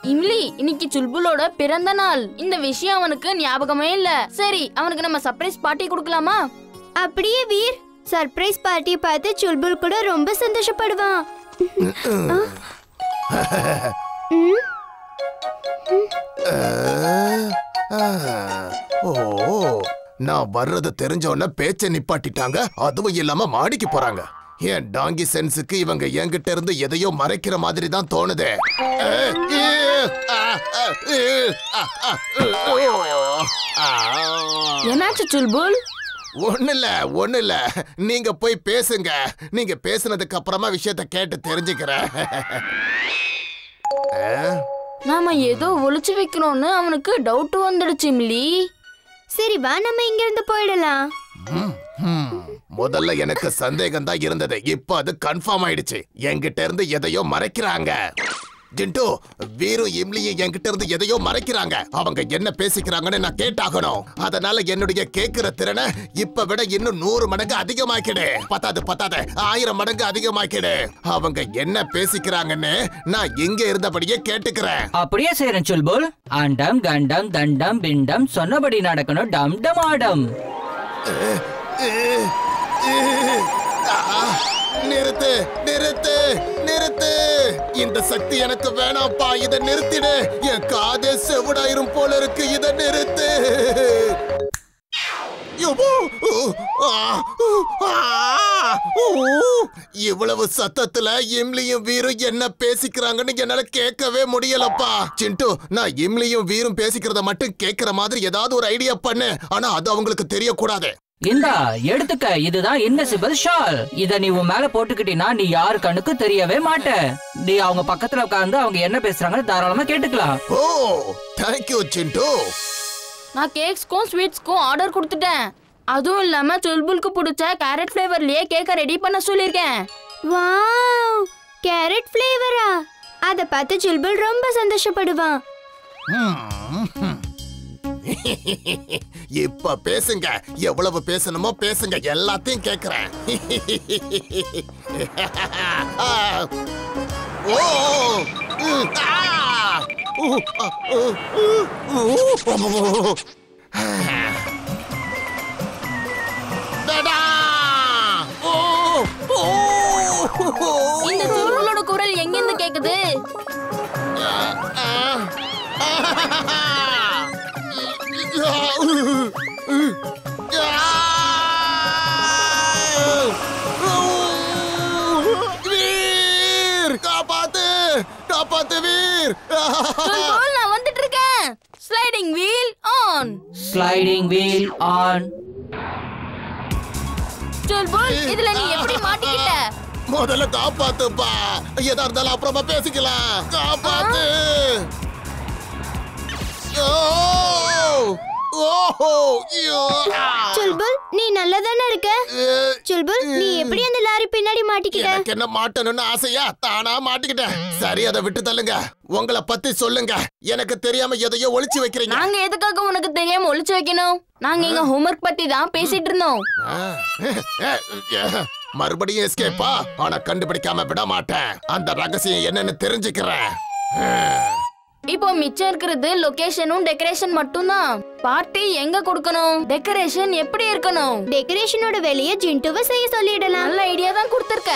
இம்லி இன்னைக்கு சுல்புலோட பிறந்த நாள் இந்த விஷயம் அவனுக்கு ஞாபகமே இல்ல சரி அவனுக்கு நம்ம சர்ப்ரைஸ் பார்ட்டி கொடுக்கலாமா அப்படியே வீர் சர்ப்ரைஸ் பார்ட்டி பார்த்து சுல்புல் கூட ரொம்ப சந்தோஷப்படுவான் ம், ஓ நான் வர்றது தெரிஞ்ச உடனே பேச்ச நிப்பாட்டிட்டாங்க அதுவும் இல்லாம மாடிக்கு போறாங்க என் டாங்கி சென்ஸுக்கு இவங்க என்கிட்ட இருந்து எதையோ மறைக்கிற மாதிரி தான் தோணுது அஹ், ஈ, ஆ, ஆ, ஈ, ஆ, ஆ, ஓ, ஆ. என்னாச்சு சுல்புல் ஒண்ணுல்ல ஒண்ணுல்ல நீங்க போய் பேசுங்க நீங்க பேசுனதுக்கு அப்புறமா விஷயத்த கேட்டு தெரிஞ்சுக்கிறேன் அஹ், நாம ஏதோ ஒளிச்சு வைக்கணும்னு அவனுக்கு டவுட் வந்துடுச்சு இம்லி சரி வா நம்ம இங்க இருந்து போயிடலாம் ம், ம். முதல்ல எனக்கு சந்தேகம் தான் இருந்தது இப்ப அது கன்ஃபார்ம் ஆயிடுச்சு என்கிட்ட இருந்து எதையோ மறைக்கிறாங்க ஜிண்டு வீரும் இம்லியும் என்கிட்ட இருந்து எதையோ மறைக்கிறாங்க அவங்க என்ன பேசிக்கிறாங்கன்னு நான் கேட்டாகணும் அதனால என்னுடைய கேக்குற திறனை இப்ப விட இன்னும் நூறு மடங்கு அதிகமாக்கிடு பத்தாது பத்தாது ஆயிரம் மடங்கு அதிகமாக்கிடு அவங்க என்ன பேசிக்கிறாங்கன்னு நான் இங்க இருந்தபடியே கேட்டுக்கிறேன் அப்படியே செய்யறேன் சுல்புல் அண்டம் கண்டம் தண்டம் பிண்டம் சொன்னபடி நடக்கணும் டம் டம் ஆடம் ஆ, நிறுத்து நிறுத்து நிறுத்து இந்த சக்தி எனக்கு வேணாம்ப்பா இத நிறுத்திடு என் காதே செவிடாயிரும் போல இருக்கு இத நிறுத்து யப்பா! ஆ, ஆ, ஊ. இவ்வளவு சத்தத்துல இம்லியும் வீரும் என்ன பேசிக்கிறாங்கன்னு என்னால கேட்கவே முடியலப்பா சிண்டு நான் இம்லியும் வீரும் பேசிக்கிறத மட்டும் கேட்கிற மாதிரி ஏதாவது ஒரு ஐடியா பண்ணு ஆனா அது அவங்களுக்கு தெரியக்கூடாது இந்தா எடுத்துக்க இதுதான் இன்விசிபிள் ஷால் இத நீ உன் மேல போட்டுக்கிட்டீன்னா நீ யாரு கண்ணுக்கு தெரியவே மாட்ட நீ அவங்க பக்கத்துல உட்கார்ந்து அவங்க என்ன பேசுறாங்கன்னு தாராளமா கேட்டுக்கலாம் ஓ தேங்க்யூ சிண்டு நான் கேக்ஸ்க்கும் ஸ்வீட்ஸ்க்கும் ஆர்டர் கொடுத்துட்டேன் அதுவும் இல்லாம சுல்புலுக்கு பிடிச்ச கேரட் ஃப்ளேவர்லயே கேக்க ரெடி பண்ண சொல்லியிருக்கேன் வாவ் கேரட் ஃப்ளேவரா அத பார்த்து சுல்புல் ரொம்ப சந்தோஷப்படுவான் இப்ப பேசுங்க எவ்வளவு பேசணுமோ பேசுங்க எல்லாத்தையும் கேக்குறேன் ஓ ம், ஆ! ஊ, ஆ, ஊ, ஊ, ஊ. டடா! ஓ, ஓ, இந்த சுல்புலோட குரல் எங்கிருந்து கேக்குது வீர் காப்பாத்து காப்பாத்து வீர் சுல்புல் நான் வந்துட்டு இருக்கேன் sliding wheel on sliding wheel on Chulbul இதுல நீ எப்படி மாட்டிக்கிட்ட முதல்ல காப்பாத்துப்பா எதா இருந்தாலும் அப்புறமா பேசிக்கலாம் காப்பாத்து ஓ! ஓஹோ! ஐயோ! ஆ! சுல்புல் நீ நல்லா தானே இருக்க அஹ், சுல்புல் நீ எப்படி அந்த லாரி பின்னாடி மாட்டிக்கிட்ட எனக்கு என்ன மாட்டணும்னு ஆசையா தானா மாட்டிக்கிட்டேன் சரி அதை விட்டு தள்ளுங்க உங்களை பத்தி சொல்லுங்க எனக்கு தெரியாம எதையோ ஒளிச்சு வைக்கிறீங்க நாங்க எதுக்காக உனக்கு தெரியாம ஒளிச்சு வைக்கணும் நாங்க எங்க ஹோம்ஒர்க் பத்தி தான் பேசிட்டு இருந்தோம் ஆ. மறுபடியும் எஸ்கேப்பா ஆனா கண்டுபிடிக்காம விட மாட்டேன் அந்த ரகசியம் என்னன்னு தெரிஞ்சுக்கிறேன் இப்போ மிச்சம் இருக்கிறது லொகேஷனும் டெக்கரேஷன் மட்டும்தான் பார்ட்டி எங்க கொடுக்கணும் டெக்கரேஷன் எப்படி இருக்கணும் டெக்கரேஷனோட வேலையை ஜிண்டுவை செய்ய சொல்லிடலாம் நல்ல ஐடியா தான் கொடுத்துருக்க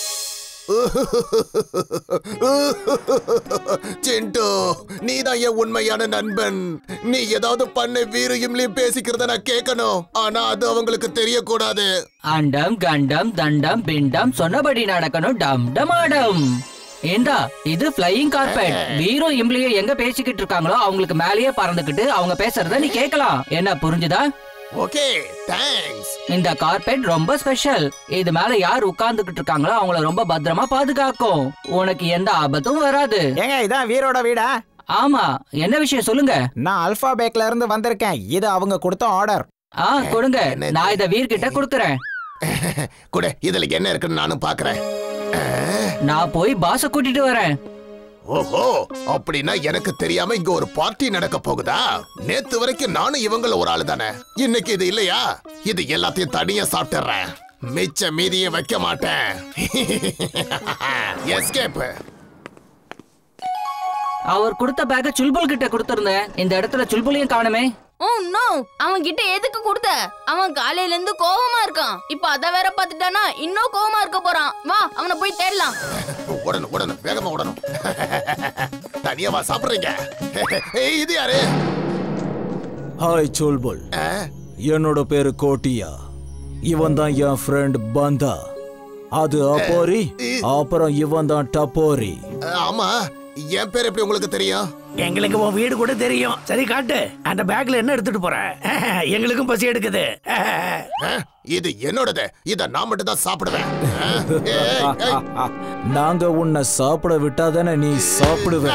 சிண்டு நீதான் என் உண்மையான நண்பன் நீ ஏதாவது பண்ணு வீரு இம்லியும் பேசிக்கிறத நான் கேட்கணும் ஆனா அது அவங்களுக்கு தெரியக்கூடாது அண்டம் கண்டம் தண்டம் பிண்டம் சொன்னபடி நடக்கணும் டம் டம் ஆடம் ஏண்டா இது ஃப்ளையிங் கார்பெட் வீரும் இம்லியும் எங்க பேசிக்கிட்டு இருக்காங்களோ அவங்களுக்கு மேலேயே பறந்துக்கிட்டு அவங்க பேசுறத நீ கேட்கலாம் என்ன புரிஞ்சுதா ஓகே தேங்க்ஸ் இந்த கார்பெட் ரொம்ப ஸ்பெஷல் இது மேல யார் உட்கார்ந்துகிட்டு இருக்காங்களோ அவங்கள ரொம்ப பத்திரமா பாதுகாக்கும் உனக்கு எந்த ஆபத்தும் வராது ஏங்க இதான் வீரோட வீடா ஆமா என்ன விஷயம் சொல்லுங்க நான் அல்பா பேக்ல இருந்து வந்திருக்கேன் இது அவங்க கொடுத்த ஆர்டர் ஆ கொடுங்க நான் இத வீர் கிட்ட கொடுக்கறேன் கூட இதுல என்ன இருக்குன்னு நானும் பாக்குறேன் நான் போய் பாஸ கூட்டிட்டு வரேன் ஓஹோ அப்படின்னா எனக்கு தெரியாம இங்க ஒரு பார்ட்டி நடக்க போகுதா நேத்து வரைக்கும் நானும் இவங்கள ஒரு ஆளு தானே இன்னைக்கு இது இல்லையா இது எல்லாத்தையும் தனியா சாப்பிட்டுறேன் மிச்ச மீதியை வைக்க மாட்டேன் எஸ்கேப் அவர் கொடுத்த பேக்க சுல்புல் கிட்ட கொடுத்திருந்தேன் இந்த இடத்துல சுல்புலையும் காணுமே ஓ நோ அவன் கிட்ட எதுக்கு கொடுத்த அவன் காலையில இருந்து கோவமா இருக்கான் இப்ப அத வேற பாத்துட்டானா இன்னும் கோவமா இருக்க போறான் வா அவனை போய் தேடலாம் உடனும் உடனும் வேகமா உடனும் தனியாவா சாப்பிடுறீங்க ஏய், இது யாரு ஹாய் சோல்புல் ஆ? என்னோட பேரு கோட்டியா இவன் தான் என் ஃப்ரெண்ட் பந்தா அது அப்போரி அப்புறம் இவன் தான் டப்போரி ஆமா என் பேர் எப்படி உங்களுக்கு தெரியும் எங்களுக்கு உன் வீடு கூட தெரியும் சரி காட்டு அந்த பேக்ல என்ன எடுத்துட்டு போற எங்களுக்கும் பசி எடுக்குது ஆ? இது என்னோடது இத நான் மட்டும் தான் சாப்பிடுவேன் ஆ? ஏய், ஏய். நாங்க உன்னை சாப்பிட விட்டாதானே நீ சாப்பிடுவ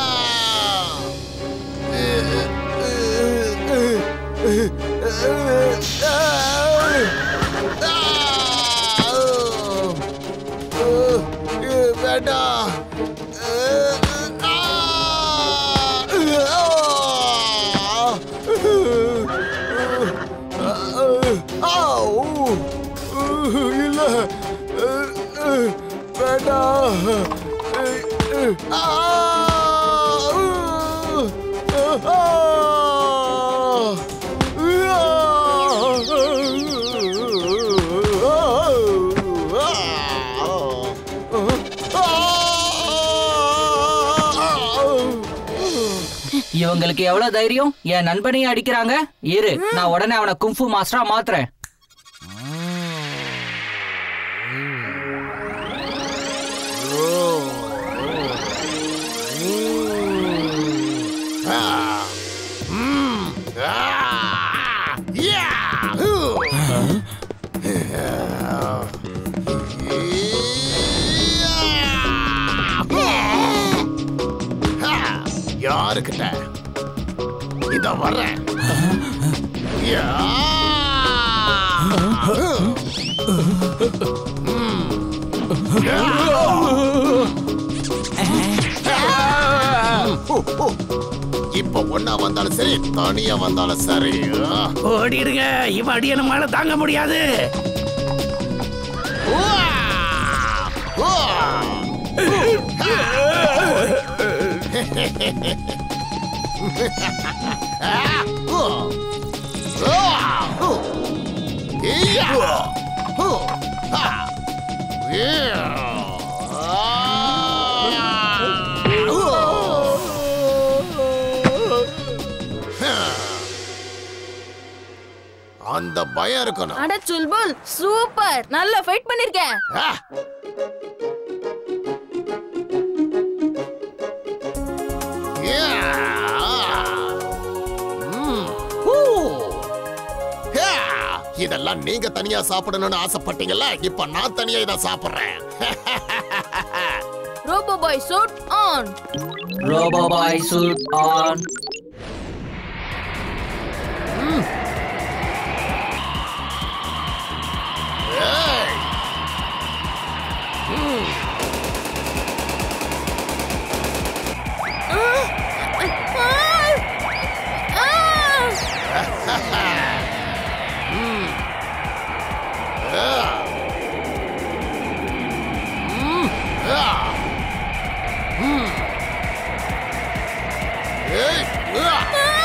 வேண்டாம் இல்ல வேண்டாம் இவங்களுக்கு எவ்வளவு தைரியம் என் நண்பனையும் அடிக்கிறாங்க இரு நான் உடனே அவனை கும்ஃபு மாஸ்டரா மாத்துறேன் யாருக்கிட்ட இத வர்றேன் யா! இப்ப ஒன்னா வந்தாலும் சரி தனியா வந்தாலும் சரி ஆ! ஓடிடுங்க இவன் அடிய நம்மளால தாங்க முடியாது உவா! உவா! ஆ! உ! உவா! உ! இய்யா! உ! ஆ! இய்யா! ஆ! உ! அந்த பயம் இருக்கணும் அட சுல்புல் சூப்பர் நல்ல ஃபைட் பண்ணிருக்கேன் ஆ! யா! ம். ஊ! யா! இதெல்லாம் நீங்க தனியா சாப்பிடணும்னு ஆசைப்பட்டீங்கல்ல இப்ப நான் தனியா இத சாப்பிடுறேன் robo boy suit on robo boy suit on ஏய்! ஆ! ம். ஆ! ம். ஏய்! ஆ!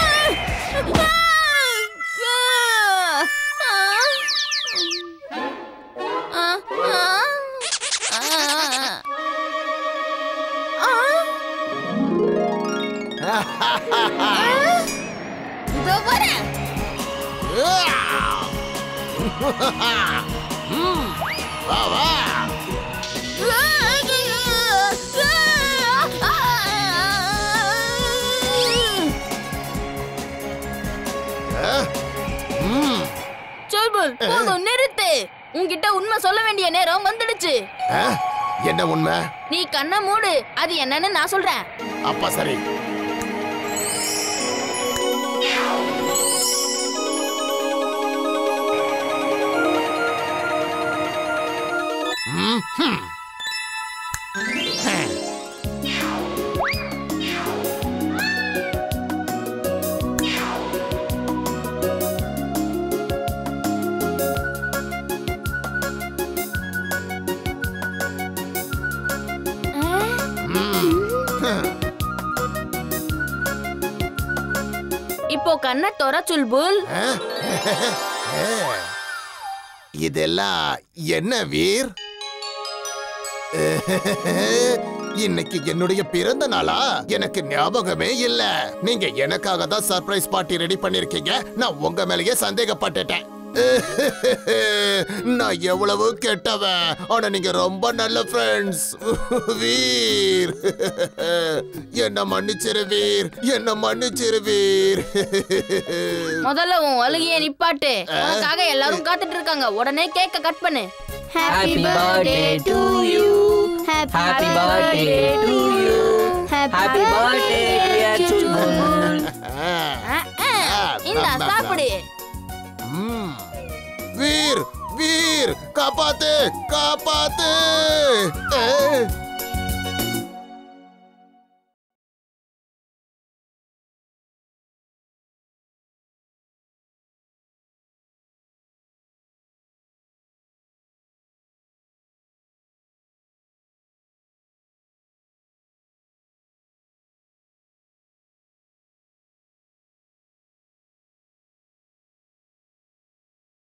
இதோ வரேன் ம். வா வா ஆ? ம். சொல்புல் போதும் நிறுத்து உன்கிட்ட உண்மை சொல்ல வேண்டிய நேரம் வந்துடுச்சு ஆ? என்ன உண்மை நீ கண்ணை மூடு அது என்னன்னு நான் சொல்றேன் அப்பா சரி ம், ஹம். ஹம். ம், ஹம். இப்போ கண்ணை தொற சுல்புல் இதெல்லாம் என்ன வீர் இன்னைக்கு என்னுடைய பிறந்த நாளா எனக்கு ஞாபகமே இல்ல நீங்க எனக்காக தான் சர்ப்ரைஸ் பார்ட்டி ரெடி பண்ணிருக்கீங்க நான் உங்க மேலயே சந்தேகப்பட்டுட்டேன் நான் எவ்வளவு கெட்டவன் ஆனா நீங்க ரொம்ப நல்ல ஃப்ரெண்ட்ஸ் வீர் என்ன மன்னிச்சிரு வீர் என்ன மன்னிச்சிரு வீர் முதல்ல உன் அழுகைய நிப்பாட்டு உனக்காக எல்லாரும் காத்துட்டு இருக்காங்க உடனே கேக்க கட் பண்ணு happy birthday to you happy birthday to you happy birthday dear Chulbul ஆ, ஆ, இந்தா சாப்பிடு ம். வீர் வீர் காப்பாத்து காப்பாத்து ஏ.